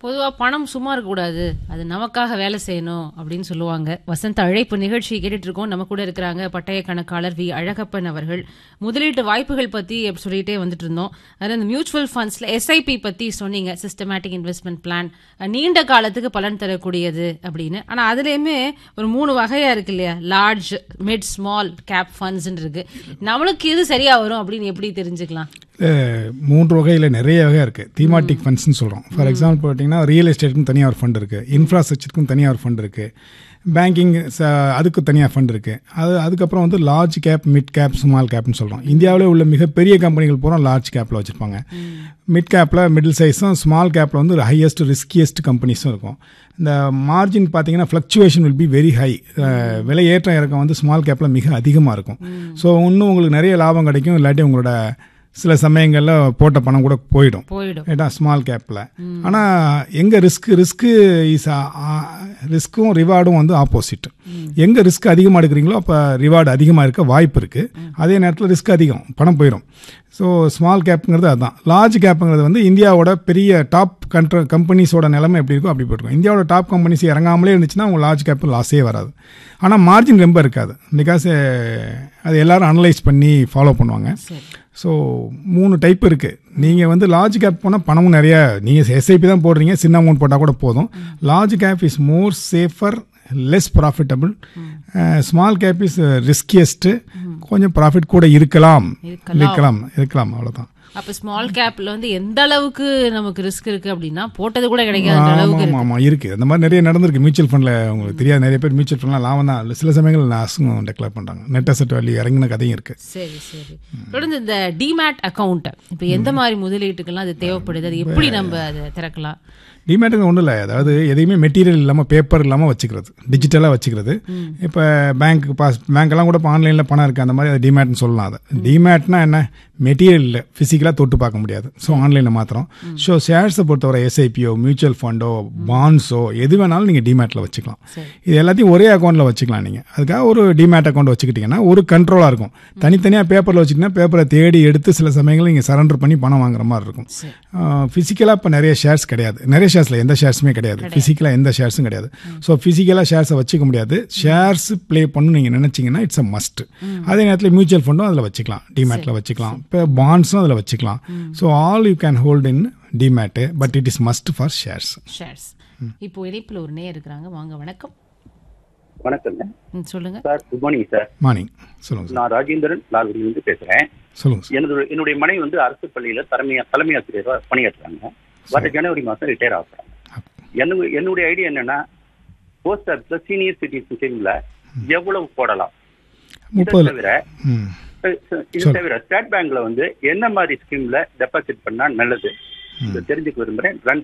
பொதுவா பணம் சும்மா இருக்கக்கூடாது அது நமக்காக வேலை செய்யணும் அப்படின்னு சொல்லுவாங்க வசந்த அழைப்பு நிகழ்ச்சி கேட்டுட்டு இருக்கோம் நம்ம கூட இருக்கிறாங்க பட்டய கணக்காளர் வி அழகப்பன் அவர்கள் முதலீட்டு வாய்ப்புகள் பத்தி அப்படி சொல்லிட்டே வந்துட்டு இருந்தோம் அதாவது இந்த மியூச்சுவல் ஃபண்ட்ஸ்ல எஸ்ஐபி பத்தி சொன்னீங்க சிஸ்டமேட்டிக் இன்வெஸ்ட்மெண்ட் பிளான் நீண்ட காலத்துக்கு பலன் தரக்கூடியது அப்படின்னு ஆனா அதுலயுமே ஒரு மூணு வகையா இருக்கு இல்லையா large mid small cap funds இருக்கு நம்மளுக்கு எது சரியா வரும் அப்படின்னு எப்படி தெரிஞ்சுக்கலாம் அஹ், மூன்று வகையில் நிறைய வகை இருக்குது தீமாட்டிக் ஃபண்ட்ஸ்னு சொல்கிறோம் ஃபார் எக்ஸாம்பிள் பார்த்தீங்கன்னா ரியல் எஸ்டேட்டுக்கும் தனியாக ஒரு ஃபண்ட் இருக்குது இன்ஃப்ராஸ்ட்ரக்சருக்கும் தனியாக ஒரு ஃபண்ட் இருக்குது பேங்கிங் அதுக்கு தனியாக ஃபண்ட் இருக்குது அது அதுக்கப்புறம் வந்து large cap mid cap small கேப்னு சொல்கிறோம் இந்தியாவில் உள்ள மிகப்பெரிய கம்பெனிகள் பூரா லார்ஜ் கேப்பில் வச்சுருப்பாங்க மிட் கேப்பில் மிடில் சைஸும் ஸ்மால் கேப்பில் வந்து ஹையஸ்ட் ரிஸ்கியஸ்ட் கம்பெனிஸும் இருக்கும் இந்த மார்ஜின் பார்த்தீங்கன்னா fluctuation will be very high விலை ஏற்றம் இறக்கம் வந்து ஸ்மால் கேப்பில் மிக அதிகமாக இருக்கும் ஸோ இன்னும் உங்களுக்கு நிறைய லாபம் கிடைக்கும் இல்லாட்டி உங்களோட சில சமயங்களில் போட்ட பணம் கூட போயிடும் போயிடும் ஏட்டா ஸ்மால் கேப்பில் ஆனால் எங்கே ரிஸ்க் ரிஸ்க்கு இஸ் ரிஸ்க்கும் ரிவார்டும் வந்து ஆப்போசிட் எங்கே ரிஸ்க் அதிகமாக எடுக்கிறீங்களோ அப்போ ரிவார்டு அதிகமாக இருக்க வாய்ப்பு இருக்குது அதே நேரத்தில் ரிஸ்க் அதிகம் பணம் போயிடும் ஸோ ஸ்மால் கேப்புங்கிறது அதுதான் லார்ஜ் கேப்புங்கிறது வந்து இந்தியாவோட பெரிய டாப் கண்ட்ர கம்பெனிஸோட நிலைமை எப்படி இருக்கோ அப்படி போயிருக்கும் இந்தியாவோட டாப் கம்பெனிஸ் இறங்காமலே இருந்துச்சுன்னா உங்கள் லார்ஜ் கேப் லாஸே வராது ஆனால் மார்ஜின் ரொம்ப இருக்காது பிகாஸ் அது எல்லாரும் அனலைஸ் பண்ணி ஃபாலோ பண்ணுவாங்க சரி ஸோ மூணு டைப் இருக்குது நீங்கள் வந்து லார்ஜ் கேப் போனால் பணமும் நிறைய நீங்கள் எஸ்ஐபி தான் போடுறீங்க சின்ன அமௌண்ட் போட்டால் கூட போதும் large cap is more safer less profitable small cap is riskiest கொஞ்சம் ப்ராஃபிட் கூட இருக்கலாம் இருக்கலாம். இருக்கலாம் இருக்கலாம் அவ்வளோதான் அப்ப ஸ்மால் கேப்ல வந்து எந்த அளவுக்கு நமக்கு ரிஸ்க் இருக்கு அப்படின்னா போட்டது கூட கிடைக்காத அளவுக்கு ஆமாம் இருக்கு ஆமாம் இருக்குது அந்த மாதிரி நிறைய நடந்திருக்கு மியூச்சுவல் ஃபண்டில் உங்களுக்கு தெரியாது நிறைய பேர் மியூச்சுவல் ஃபண்ட்லாம் லாபம் தான் சில சமயங்கள் லாஸும் டெக்ளேர் பண்ணுறாங்க நெட் அசெட் வேல்யூ இறங்கின கதையும் இருக்குது சரி சரி தொடர்ந்து இந்த டிமேட் அக்கவுண்ட் இப்ப எந்த மாதிரி முதலீட்டுக்கெல்லாம் அது தேவைப்படுது அது எப்படி நம்ம அதை திறக்கலாம் டிமேட்டுங்க ஒன்றும் இல்லை அதாவது எதையுமே மெட்டீரியல் இல்லாமல் பேப்பர் இல்லாமல் வச்சுக்கிறது டிஜிட்டலாக வச்சுக்கிறது இப்போ பேங்க் பாஸ் பேங்க்கெல்லாம் கூட இப்போ ஆன்லைனில் பணம் இருக்குது அந்த மாதிரி அது டிமேட்னு சொல்லலாம் அதை டிமேட்னா என்ன மெட்டீரியல் இல்லை ஃபிசிக்கலாக தொட்டு பார்க்க முடியாது ஸோ ஆன்லைனில் மாத்திரம் ஸோ ஷேர்ஸை பொறுத்தவரை எஸ்ஐபியோ மியூச்சுவல் ஃபண்டோ பாண்ட்ஸோ எது வேணாலும் நீங்கள் டிமேட்டில் வச்சுக்கலாம் சரி. இது எல்லாத்தையும் ஒரே அக்கௌண்ட்டில் வச்சுக்கலாம் நீங்கள் அதுக்காக ஒரு டிமேட் அக்கௌண்ட் வச்சுக்கிட்டிங்கன்னா ஒரு கண்ட்ரோலாக இருக்கும் தனித்தனியாக பேப்பரில் வச்சுக்கிட்டீங்கன்னா பேப்பரை தேடி எடுத்து சில சமயங்களில் நீங்கள் சரண்டர் பண்ணி பணம் வாங்குற மாதிரி இருக்கும் சரி ஃபிசிக்கலாக இப்போ நிறைய ஷேர்ஸ் கிடையாது நிறைய ஷேர்ஸில் எந்த ஷேர்ஸுமே கிடையாது ஃபிசிக்கலாக எந்த ஷேர்ஸும் கிடையாது ஸோ ஃபிசிக்கலாக ஷேர்ஸை வச்சுக்க முடியாது ஷேர்ஸ் ப்ளே பண்ணணும் நீங்கள் நினச்சிங்கன்னா இட்ஸ் அ மஸ்ட் அதே நேரத்தில் மியூச்சுவல் ஃபண்டும் அதில் வச்சுக்கலாம் டிமேட்டில் வச்சுக்கலாம் இப்போ பாண்ட்ஸும் அதில் வச்சுக்கலாம் so all you can hold in demat but it is must for shares shares இப்போ இணைப்புல ஒரு நேர் இருக்கிறாங்க வாங்க வணக்கம் வணக்கங்க ம், சொல்லுங்க sir good morning sir morning சொல்லுங்கள் சார் நான் ராஜேந்திரன் லால்குடியிலிருந்து பேசுறேன் சொல்லுங்கள் சார் எனது என்னுடைய மனைவி வந்து அரசு பள்ளியில தலைமை தலைமை ஆசிரியராக பணியாற்றுறாங்க வர ஜனவரி மாசம் ரிட்டையர் ஆகுறாங்க என்னு என்னுடைய ஐடியா என்னன்னா போஸ்ட் ஆஃபீஸ்ல சீனியர் சிட்டிசன் ஸ்கீம்ல எவ்வளவு போடலாம் இதை முப்பது தவிர ம் இது தவிர ஸ்டேட் பேங்க்ல வந்து என்ன மாதிரி ஸ்கீம்ல டெபாசிட் பண்ணா நல்லது இதை தெரிஞ்சுக்க விரும்புறேன்